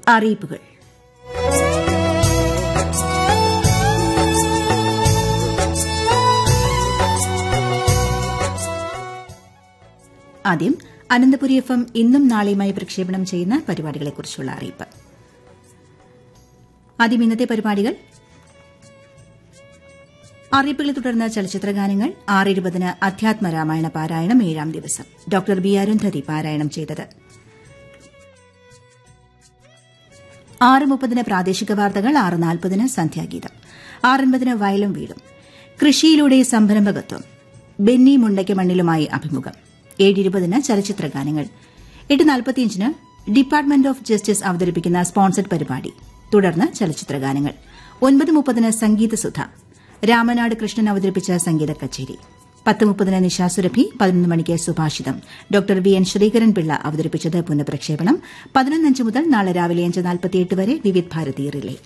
അറിയിപ്പുകൾ ആദ്യം Ananthapuri F M ഇന്നും നാളെയുമായി പ്രക്ഷേപണം ചെയ്യുന്ന പരിപാടികളെക്കുറിച്ചുള്ള അറിയിപ്പ് ആദ്യം ഇന്നത്തെ പരിപാടികൾ അറിയിപ്പുകളെ തുടർന്ന് ചലച്ചിത്ര ഗാനങ്ങൾ ആറ് ഇരുപതിന് അധ്യാത്മ രാമായണ പാരായണം ഏഴാം ദിവസം ഡോക്ടർ ബി അരുന്ധതി പാരായണം ചെയ്തത് ആറ് മുപ്പതിന് പ്രാദേശിക വാർത്തകൾ ആറ് നാൽപ്പതിന് സന്ധ്യാഗീതം ആറൻപതിന് വയലും വീടും കൃഷിയിലൂടെ സംരംഭകത്വം ബെന്നി മുണ്ടയ്ക്ക് മണ്ണിലുമായി അഭിമുഖം ഏഴിരുപതിന് ചലച്ചിത്ര ഗാനങ്ങൾ എട്ട് നാൽപ്പത്തിയഞ്ചിന് ഡിപ്പാർട്ട്മെന്റ് ഓഫ് ജസ്റ്റിസ് അവതരിപ്പിക്കുന്ന സ്പോൺസർഡ് പരിപാടി തുടർന്ന് ചലച്ചിത്ര ഗാനങ്ങൾ ഒൻപത് മുപ്പതിന് സംഗീത സുധ രാമനാട് കൃഷ്ണൻ അവതരിപ്പിച്ച സംഗീത കച്ചേരി പത്ത് മുപ്പതിന് നിശാസുരഭി പതിനൊന്ന് മണിക്ക് സുഭാഷിതം doctor V N Sreekaran Pillai അവതരിപ്പിച്ചത് പുനഃപ്രക്ഷേപണം പതിനൊന്നഞ്ച് മുതൽ നാളെ രാവിലെ അഞ്ച് നാൽപ്പത്തിയെട്ട് വരെ വിവിധ് ഭാരതി റിലേ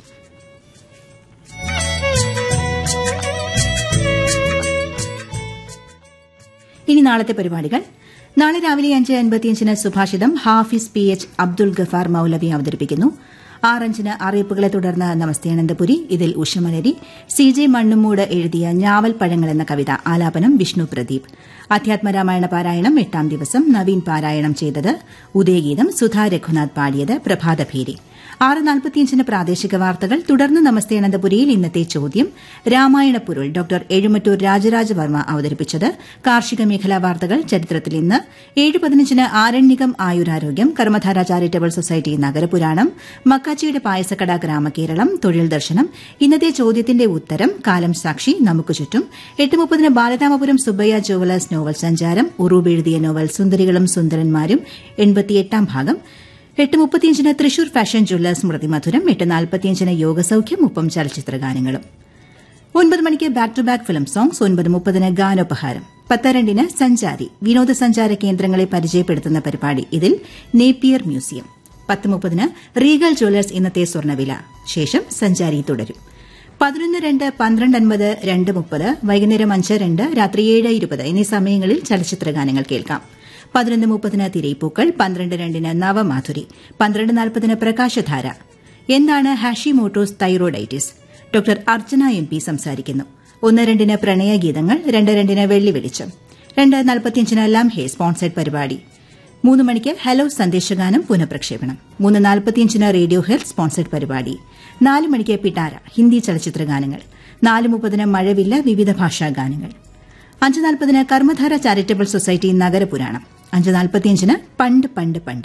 ഇനി നാളത്തെ പരിപാടികൾ നാളെ രാവിലെ അഞ്ച് അൻപത്തിയഞ്ചിന് സുഭാഷിതം ഹാഫിസ് പി എച്ച് അബ്ദുൾ ഗഫാർ മൌലവി അവതരിപ്പിക്കുന്നു ആറഞ്ചിന് അറിയിപ്പുകളെ തുടർന്ന് നമസ്തേ അനന്തപുരി ഇതിൽ ഉഷമലരി സി ജെ മണ്ണുമൂട് എഴുതിയ ഞാവൽ പഴങ്ങൾ എന്ന കവിത ആലാപനം വിഷ്ണു പ്രദീപ് അധ്യാത്മരാമായണ പാരായണം എട്ടാം ദിവസം നവീൻ പാരായണം ചെയ്തത് ഉദയഗീതം സുധാ രഘുനാഥ് പാടിയത് പ്രഭാതഭേരി ആറ് നാൽപ്പത്തിയഞ്ചിന് പ്രാദേശിക വാർത്തകൾ തുടർന്ന് നമസ്തേ അനന്തപുരിയിൽ ഇന്നത്തെ ചോദ്യം രാമായണ പൊരുൾ ഡോക്ടർ എഴുമറ്റൂർ രാജരാജവർമ്മ അവതരിപ്പിച്ചത് കാർഷിക മേഖലാ വാർത്തകൾ ചരിത്രത്തിൽ ഇന്ന് ഏഴ് പതിനഞ്ചിന് ആരണ്യകം ആയുരാരോഗ്യം കർമ്മധാര ചാരിറ്റബിൾ സൊസൈറ്റി നഗരപുരാണം മക്കാച്ചിയുടെ പായസക്കട ഗ്രാമകേരളം തൊഴിൽ ദർശനം ഇന്നത്തെ ചോദ്യത്തിന്റെ ഉത്തരം കാലം സാക്ഷി നമുക്ക് ചുറ്റും എട്ട് മുപ്പതിന് ബാലരാമപുരം സുബ്ബയ്യ ജുവലേഴ്സ് നോവൽ സഞ്ചാരം ഉറൂബ് എഴുതിയ നോവൽ സുന്ദരികളും സുന്ദരന്മാരും എൺപത്തിയെട്ടാം ഭാഗം എട്ട് മുപ്പത്തിയഞ്ചിന് തൃശൂർ ഫാഷൻ ജ്വല്ലേഴ്സ് സ്മൃതി മധുരം എട്ട് നാൽപ്പത്തിയഞ്ചിന് യോഗസൌഖ്യം ഒപ്പം ചലച്ചിത്ര ഗാനങ്ങളും ഒൻപത് മണിക്ക് back to back film songs ഒൻപത് മുപ്പതിന് ഗാനോപഹാരം പത്ത് രണ്ടിന് സഞ്ചാരി വിനോദസഞ്ചാര കേന്ദ്രങ്ങളെ പരിചയപ്പെടുത്തുന്ന പരിപാടി ഇതിൽ നേപ്പിയർ മ്യൂസിയം പത്ത് മുപ്പതിന് റീഗൽ ജ്വല്ലേഴ്സ് ഇന്നത്തെ സ്വർണ്ണവില ശേഷം സഞ്ചാരി തുടരും പതിനൊന്ന് രണ്ട് പന്ത്രണ്ട് അൻപത് രണ്ട് മുപ്പത് വൈകുന്നേരം അഞ്ച് രണ്ട് രാത്രി ഏഴ് ഇരുപത് എന്നീ സമയങ്ങളിൽ ചലച്ചിത്ര ഗാനങ്ങൾ കേൾക്കാം പതിനൊന്ന് മുപ്പതിന് തിരയിപ്പൂക്കൾ പന്ത്രണ്ട് രണ്ടിന് നവമാധുരി പന്ത്രണ്ട് നാൽപ്പതിന് പ്രകാശധാര എന്താണ് Hashimoto's thyroiditis doctor Archana M P സംസാരിക്കുന്നു ഒന്ന് രണ്ടിന് പ്രണയഗീതങ്ങൾ രണ്ട് രണ്ടിന് വെള്ളി വെളിച്ചം രണ്ട് നാൽപ്പത്തിയഞ്ചിന് ലംഹെ സ്പോൺസേഡ് പരിപാടി മൂന്ന് മണിക്ക് ഹലോ സന്ദേശഗാനം പുനഃപ്രക്ഷേപണം മൂന്ന് നാൽപ്പത്തിയഞ്ചിന് റേഡിയോ ഹെൽത്ത് സ്പോൺസേഡ് പരിപാടി നാല് മണിക്ക് പിട്ടാര ഹിന്ദി ചലച്ചിത്ര ഗാനങ്ങൾ നാല് മുപ്പതിന് മഴവില്ല വിവിധ ഭാഷാ ഗാനങ്ങൾ അഞ്ച് നാൽപ്പതിന് കർമ്മധാര ചാരിറ്റബിൾ സൊസൈറ്റി നഗരപുരാണം അഞ്ച് നാൽപ്പത്തിയഞ്ചിന് പണ്ട് പണ്ട് പണ്ട്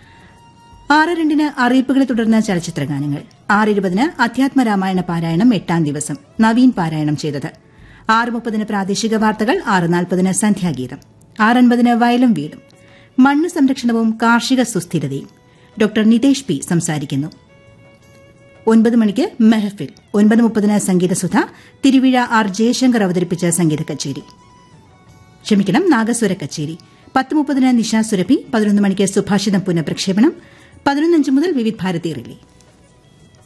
ആറ് രണ്ടിന് അറിയിപ്പുകളെ തുടർന്ന് ചലച്ചിത്ര ഗാനങ്ങൾ ആറ് ഇരുപതിന് അധ്യാത്മ രാമായണ പാരായണം എട്ടാം ദിവസം നവീൻ പാരായണം ചെയ്തത് ആറ് മുപ്പതിന് പ്രാദേശിക വാർത്തകൾ ആറ് നാൽപ്പതിന് സന്ധ്യാഗീതം ആറൻപതിന് വയലും വീടും മണ്ണ് സംരക്ഷണവും കാർഷിക സുസ്ഥിരതയും ഡോക്ടർ നിതേഷ് പി സംസാരിക്കുന്നു ഒൻപത് മണിക്ക് മെഹഫിൽ ഒൻപത് മുപ്പതിന് സംഗീതസുധ തിരുവിഴ ആർ ജയശങ്കർ അവതരിപ്പിച്ച സംഗീത കച്ചേരി ക്ഷമിക്കണം നാഗസ്വര കച്ചേരി പത്ത് മുപ്പതിന് നിശാ സുരഭി പതിനൊന്ന് മണിക്ക് സുഭാഷിതം പുനഃപ്രക്ഷേപണം പതിനൊന്നഞ്ച് മുതൽ വിവിധ് ഭാരതി റിലേ